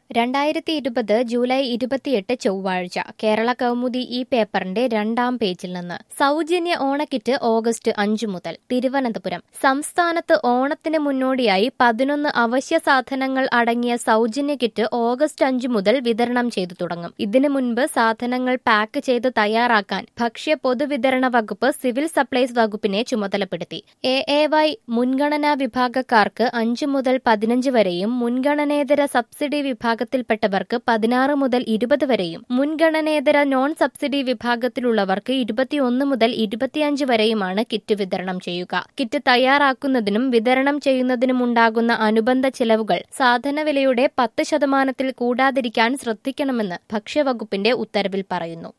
രണ്ടായിരത്തി ഇരുപത് ജൂലൈ ഇരുപത്തിയെട്ട് ചൊവ്വാഴ്ച കേരള കൗമുദി ഈ പേപ്പറിന്റെ രണ്ടാം പേജിൽ നിന്ന് സൗജന്യ ഓണക്കിറ്റ് ഓഗസ്റ്റ് അഞ്ചു മുതൽ തിരുവനന്തപുരം സംസ്ഥാനത്ത് ഓണത്തിന് മുന്നോടിയായി പതിനൊന്ന് അവശ്യ സാധനങ്ങൾ അടങ്ങിയ സൗജന്യ കിറ്റ് ഓഗസ്റ്റ് അഞ്ചു മുതൽ വിതരണം ചെയ്തു തുടങ്ങും ഇതിനു മുൻപ് സാധനങ്ങൾ പാക്ക് ചെയ്ത് തയ്യാറാക്കാൻ ഭക്ഷ്യ പൊതുവിതരണ വകുപ്പ് സിവിൽ സപ്ലൈസ് വകുപ്പിനെ ചുമതലപ്പെടുത്തി എ എ വൈ മുൻഗണനാ വിഭാഗക്കാർക്ക് അഞ്ചു മുതൽ പതിനഞ്ച് വരെയും മുൻഗണനേതര സബ്സിഡി വിഭാഗത്തിൽപ്പെട്ടവർക്ക് പതിനാറ് മുതൽ ഇരുപത് വരെയും മുൻഗണനേതര നോൺ സബ്സിഡി വിഭാഗത്തിലുള്ളവർക്ക് ഇരുപത്തിയൊന്ന് മുതൽ ഇരുപത്തിയഞ്ച് വരെയുമാണ് കിറ്റ് വിതരണം ചെയ്യുക കിറ്റ് തയ്യാറാക്കുന്നതിനും വിതരണം ചെയ്യുന്നതിനുമുണ്ടാകുന്ന അനുബന്ധ ചെലവുകൾ സാധനവിലയുടെ പത്ത് ശതമാനത്തിൽ കൂടാതിരിക്കാൻ ശ്രദ്ധിക്കണമെന്ന് ഭക്ഷ്യവകുപ്പിന്റെ ഉത്തരവിൽ പറയുന്നു